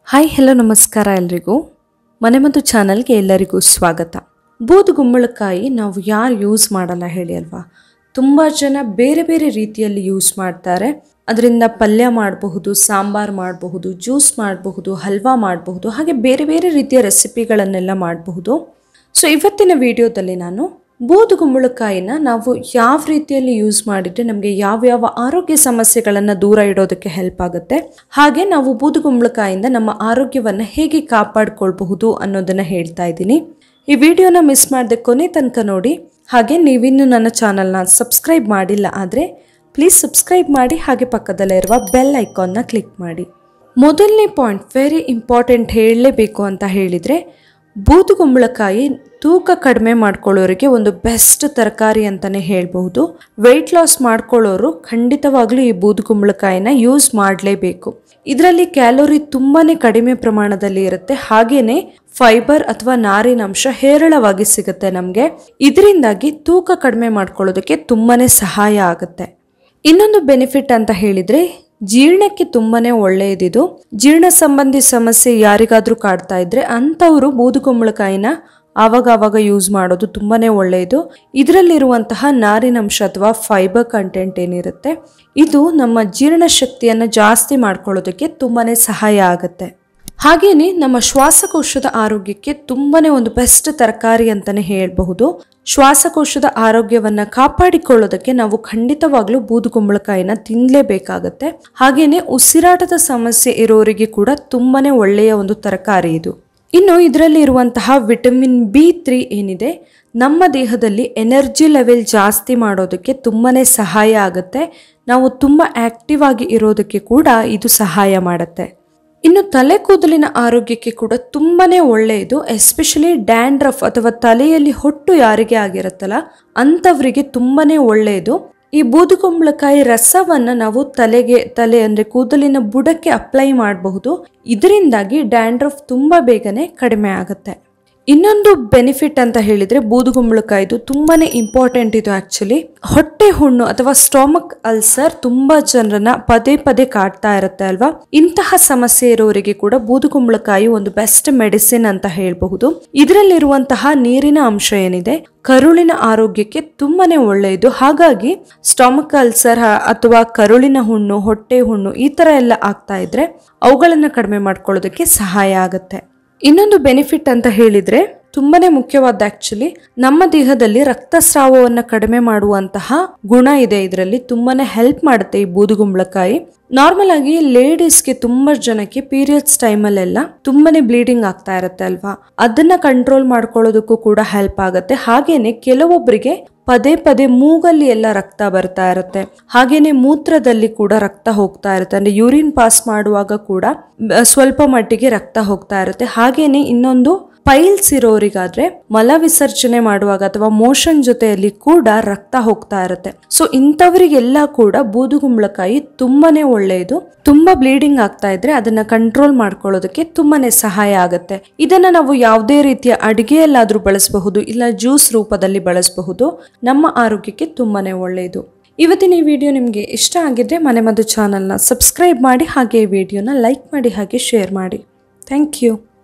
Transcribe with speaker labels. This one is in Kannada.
Speaker 1: ಹಾಯ್ ಹೆಲೋ ನಮಸ್ಕಾರ ಎಲ್ರಿಗೂ ಮನೆ ಮತ್ತು ಚಾನಲ್ಗೆ ಎಲ್ಲರಿಗೂ ಸ್ವಾಗತ ಬೂದುಗುಂಬಳಕಾಯಿ ನಾವು ಯಾರು ಯೂಸ್ ಮಾಡಲ್ಲ ಹೇಳಿ ಅಲ್ವಾ ತುಂಬ ಜನ ಬೇರೆ ಬೇರೆ ರೀತಿಯಲ್ಲಿ ಯೂಸ್ ಮಾಡ್ತಾರೆ ಅದರಿಂದ ಪಲ್ಯ ಮಾಡಬಹುದು ಸಾಂಬಾರ್ ಮಾಡಬಹುದು ಜ್ಯೂಸ್ ಮಾಡಬಹುದು ಹಲ್ವಾ ಮಾಡಬಹುದು ಹಾಗೆ ಬೇರೆ ಬೇರೆ ರೀತಿಯ ರೆಸಿಪಿಗಳನ್ನೆಲ್ಲ ಮಾಡಬಹುದು ಸೊ ಇವತ್ತಿನ ವಿಡಿಯೋದಲ್ಲಿ ನಾನು ಬೂದುಗುಂಬಳಕಾಯಿನ ನಾವು ಯಾವ ರೀತಿಯಲ್ಲಿ ಯೂಸ್ ಮಾಡಿದ್ರೆ ನಮಗೆ ಯಾವ್ಯಾವ ಆರೋಗ್ಯ ಸಮಸ್ಯೆಗಳನ್ನು ದೂರ ಇಡೋದಕ್ಕೆ ಹೆಲ್ಪ್ ಆಗುತ್ತೆ ಹಾಗೆ ನಾವು ಬೂದುಗುಂಬಳಕಾಯಿಂದ ನಮ್ಮ ಆರೋಗ್ಯವನ್ನು ಹೇಗೆ ಕಾಪಾಡ್ಕೊಳ್ಬಹುದು ಅನ್ನೋದನ್ನ ಹೇಳ್ತಾ ಇದ್ದೀನಿ ಈ ವಿಡಿಯೋನ ಮಿಸ್ ಮಾಡದೆ ಕೊನೆ ತನಕ ನೋಡಿ ಹಾಗೆ ನೀವಿನ್ನು ನನ್ನ ಚಾನಲ್ನ ಸಬ್ಸ್ಕ್ರೈಬ್ ಮಾಡಿಲ್ಲ ಆದರೆ ಪ್ಲೀಸ್ ಸಬ್ಸ್ಕ್ರೈಬ್ ಮಾಡಿ ಹಾಗೆ ಪಕ್ಕದಲ್ಲೇ ಇರುವ ಬೆಲ್ ಐಕಾನ್ನ ಕ್ಲಿಕ್ ಮಾಡಿ ಮೊದಲನೇ ಪಾಯಿಂಟ್ ವೆರಿ ಇಂಪಾರ್ಟೆಂಟ್ ಹೇಳಲೇಬೇಕು ಅಂತ ಹೇಳಿದರೆ ಬೂದುಗುಂಬಳಕಾಯಿ ತೂಕ ಕಡಿಮೆ ಮಾಡ್ಕೊಳ್ಳೋರಿಗೆ ಒಂದು ಬೆಸ್ಟ್ ತರಕಾರಿ ಅಂತಲೇ ಹೇಳ್ಬಹುದು ವೆಯ್ಟ್ ಲಾಸ್ ಮಾಡ್ಕೊಳ್ಳೋರು ಖಂಡಿತವಾಗ್ಲೂ ಈ ಬೂದುಗುಂಬಳಕಾಯಿನ ಯೂಸ್ ಮಾಡಲೇಬೇಕು ಇದರಲ್ಲಿ ಕ್ಯಾಲೋರಿ ತುಂಬಾನೇ ಕಡಿಮೆ ಪ್ರಮಾಣದಲ್ಲಿ ಇರುತ್ತೆ ಹಾಗೇನೆ ಫೈಬರ್ ಅಥವಾ ನಾರಿನಂಶ ಹೇರಳವಾಗಿ ಸಿಗುತ್ತೆ ನಮಗೆ ಇದರಿಂದಾಗಿ ತೂಕ ಕಡಿಮೆ ಮಾಡ್ಕೊಳ್ಳೋದಕ್ಕೆ ತುಂಬಾನೇ ಸಹಾಯ ಆಗುತ್ತೆ ಇನ್ನೊಂದು ಬೆನಿಫಿಟ್ ಅಂತ ಹೇಳಿದ್ರೆ ಜೀರ್ಣಕ್ಕೆ ತುಂಬಾನೇ ಒಳ್ಳೆಯದಿದು ಜೀರ್ಣ ಸಂಬಂಧಿ ಸಮಸ್ಯೆ ಯಾರಿಗಾದ್ರೂ ಕಾಡ್ತಾ ಇದ್ರೆ ಅಂಥವರು ಬೂದುಗುಂಬಳಕಾಯಿನ ಆವಾಗ ಆವಾಗ ಯೂಸ್ ಮಾಡೋದು ತುಂಬಾನೇ ಒಳ್ಳೆಯದು ಇದರಲ್ಲಿರುವಂತಹ ನಾರಿನಂಶ ಅಥವಾ ಫೈಬರ್ ಕಂಟೆಂಟ್ ಏನಿರುತ್ತೆ ಇದು ನಮ್ಮ ಜೀರ್ಣಶಕ್ತಿಯನ್ನು ಜಾಸ್ತಿ ಮಾಡ್ಕೊಳ್ಳೋದಕ್ಕೆ ತುಂಬಾನೇ ಸಹಾಯ ಆಗುತ್ತೆ ಹಾಗೇನೆ ನಮ್ಮ ಶ್ವಾಸಕೋಶದ ಆರೋಗ್ಯಕ್ಕೆ ತುಂಬಾನೇ ಒಂದು ಬೆಸ್ಟ್ ತರಕಾರಿ ಅಂತಾನೆ ಹೇಳಬಹುದು ಶ್ವಾಸಕೋಶದ ಆರೋಗ್ಯವನ್ನ ಕಾಪಾಡಿಕೊಳ್ಳೋದಕ್ಕೆ ನಾವು ಖಂಡಿತವಾಗ್ಲೂ ಬೂದುಗುಂಬಳಕಾಯಿನ ತಿನ್ಲೇಬೇಕಾಗತ್ತೆ ಹಾಗೇನೆ ಉಸಿರಾಟದ ಸಮಸ್ಯೆ ಇರೋರಿಗೆ ಕೂಡ ತುಂಬಾನೇ ಒಳ್ಳೆಯ ಒಂದು ತರಕಾರಿ ಇದು ಇನ್ನು ಇದರಲ್ಲಿ ಇರುವಂತಹ ವಿಟಮಿನ್ ಬಿ ತ್ರೀ ಏನಿದೆ ನಮ್ಮ ದೇಹದಲ್ಲಿ ಎನರ್ಜಿ ಲೆವೆಲ್ ಜಾಸ್ತಿ ಮಾಡೋದಕ್ಕೆ ತುಂಬಾನೇ ಸಹಾಯ ಆಗುತ್ತೆ ನಾವು ತುಂಬ ಆಕ್ಟಿವ್ ಆಗಿ ಇರೋದಕ್ಕೆ ಕೂಡ ಇದು ಸಹಾಯ ಮಾಡುತ್ತೆ ಇನ್ನು ತಲೆ ಕೂದಲಿನ ಆರೋಗ್ಯಕ್ಕೆ ಕೂಡ ತುಂಬಾನೇ ಒಳ್ಳೆಯದು ಎಸ್ಪೆಷಲಿ ಡ್ಯಾಂಡ್ರಫ್ ಅಥವಾ ತಲೆಯಲ್ಲಿ ಹೊಟ್ಟು ಯಾರಿಗೆ ಆಗಿರುತ್ತಲ್ಲ ಅಂಥವರಿಗೆ ತುಂಬಾನೇ ಒಳ್ಳೆಯದು ಈ ಬೂದುಗುಂಬಳಕಾಯಿ ರಸವನ್ನ ನಾವು ತಲೆಗೆ ತಲೆ ಅಂದ್ರೆ ಕೂದಲಿನ ಬುಡಕ್ಕೆ ಅಪ್ಲೈ ಮಾಡಬಹುದು ಇದರಿಂದಾಗಿ ಡ್ಯಾಂಡ್ರಫ್ ತುಂಬಾ ಬೇಗನೆ ಕಡಿಮೆ ಆಗುತ್ತೆ ಇನ್ನೊಂದು ಬೆನಿಫಿಟ್ ಅಂತ ಹೇಳಿದ್ರೆ ಬೂದುಗುಂಬಳಕಾಯ್ದು ತುಂಬಾನೇ ಇಂಪಾರ್ಟೆಂಟ್ ಇದು ಆಕ್ಚುಲಿ ಹೊಟ್ಟೆ ಹುಣ್ಣು ಅಥವಾ ಸ್ಟೊಮಕ್ ಅಲ್ಸರ್ ತುಂಬಾ ಜನರನ್ನ ಪದೇ ಪದೇ ಕಾಡ್ತಾ ಇರುತ್ತೆ ಅಲ್ವಾ ಇಂತಹ ಸಮಸ್ಯೆ ಇರೋರಿಗೆ ಕೂಡ ಬೂದುಗುಂಬಳಕಾಯಿ ಒಂದು ಬೆಸ್ಟ್ ಮೆಡಿಸಿನ್ ಅಂತ ಹೇಳಬಹುದು ಇದರಲ್ಲಿರುವಂತಹ ನೀರಿನ ಅಂಶ ಏನಿದೆ ಕರುಳಿನ ಆರೋಗ್ಯಕ್ಕೆ ತುಂಬಾನೇ ಒಳ್ಳೆಯದು ಹಾಗಾಗಿ ಸ್ಟೊಮಕ್ ಅಲ್ಸರ್ ಅಥವಾ ಕರುಳಿನ ಹುಣ್ಣು ಹೊಟ್ಟೆ ಹುಣ್ಣು ಈ ತರ ಎಲ್ಲ ಆಗ್ತಾ ಇದ್ರೆ ಅವುಗಳನ್ನ ಕಡಿಮೆ ಮಾಡ್ಕೊಳ್ಳೋದಕ್ಕೆ ಸಹಾಯ ಆಗುತ್ತೆ ಇನ್ನೊಂದು ಬೆನಿಫಿಟ್ ಅಂತ ಹೇಳಿದ್ರೆ ತುಂಬಾನೇ ಮುಖ್ಯವಾದ ಆಕ್ಚುಲಿ ನಮ್ಮ ದೇಹದಲ್ಲಿ ರಕ್ತಸ್ರಾವವನ್ನು ಕಡಿಮೆ ಮಾಡುವಂತಹ ಗುಣ ಇದೆ ಇದರಲ್ಲಿ ತುಂಬಾನೇ ಹೆಲ್ಪ್ ಮಾಡುತ್ತೆ ಈ ಬೂದುಗುಂಬಳಕಾಯಿ ನಾರ್ಮಲ್ ಆಗಿ ಲೇಡೀಸ್ಗೆ ತುಂಬಾ ಜನಕ್ಕೆ ಪೀರಿಯಡ್ಸ್ ಟೈಮಲ್ಲೆಲ್ಲ ತುಂಬಾನೇ ಬ್ಲೀಡಿಂಗ್ ಆಗ್ತಾ ಇರುತ್ತೆ ಅಲ್ವಾ ಅದನ್ನ ಕಂಟ್ರೋಲ್ ಮಾಡ್ಕೊಳ್ಳೋದಕ್ಕೂ ಕೂಡ ಹೆಲ್ಪ್ ಆಗುತ್ತೆ ಹಾಗೇನೆ ಕೆಲವೊಬ್ಬರಿಗೆ ಪದೇ ಪದೇ ಮೂಗಲ್ಲಿ ಎಲ್ಲ ರಕ್ತ ಬರ್ತಾ ಇರುತ್ತೆ ಹಾಗೇನೆ ಮೂತ್ರದಲ್ಲಿ ಕೂಡ ರಕ್ತ ಹೋಗ್ತಾ ಇರುತ್ತೆ ಅಂದ್ರೆ ಯೂರಿನ್ ಪಾಸ್ ಮಾಡುವಾಗ ಕೂಡ ಸ್ವಲ್ಪ ಮಟ್ಟಿಗೆ ರಕ್ತ ಹೋಗ್ತಾ ಇರುತ್ತೆ ಹಾಗೇನೆ ಇನ್ನೊಂದು ಪೈಲ್ಸ್ ಇರೋರಿಗಾದ್ರೆ ಮಲ ವಿಸರ್ಜನೆ ಮಾಡುವಾಗ ಅಥವಾ ಮೋಷನ್ ಜೊತೆಯಲ್ಲಿ ಕೂಡ ರಕ್ತ ಹೋಗ್ತಾ ಇರುತ್ತೆ ಸೊ ಇಂಥವರಿಗೆಲ್ಲ ಕೂಡ ಬೂದುಗುಂಬಳಕಾಯಿ ತುಂಬಾನೇ ಒಳ್ಳೆಯದು ತುಂಬಾ ಬ್ಲೀಡಿಂಗ್ ಆಗ್ತಾ ಇದ್ರೆ ಅದನ್ನ ಕಂಟ್ರೋಲ್ ಮಾಡ್ಕೊಳ್ಳೋದಕ್ಕೆ ತುಂಬಾನೇ ಸಹಾಯ ಆಗುತ್ತೆ ಇದನ್ನ ನಾವು ಯಾವುದೇ ರೀತಿಯ ಅಡಿಗೆಯಲ್ಲಾದ್ರೂ ಬಳಸಬಹುದು ಇಲ್ಲ ಜ್ಯೂಸ್ ರೂಪದಲ್ಲಿ ಬಳಸಬಹುದು ನಮ್ಮ ಆರೋಗ್ಯಕ್ಕೆ ತುಂಬಾನೇ ಒಳ್ಳೆಯದು ಇವತ್ತಿನ ಈ ವಿಡಿಯೋ ನಿಮಗೆ ಇಷ್ಟ ಆಗಿದ್ರೆ ಮನೆ ಮದ್ದು ಚಾನಲ್ನ ಸಬ್ಸ್ಕ್ರೈಬ್ ಮಾಡಿ ಹಾಗೆ ಈ ವಿಡಿಯೋನ ಲೈಕ್ ಮಾಡಿ ಹಾಗೆ ಶೇರ್ ಮಾಡಿ ಥ್ಯಾಂಕ್ ಯು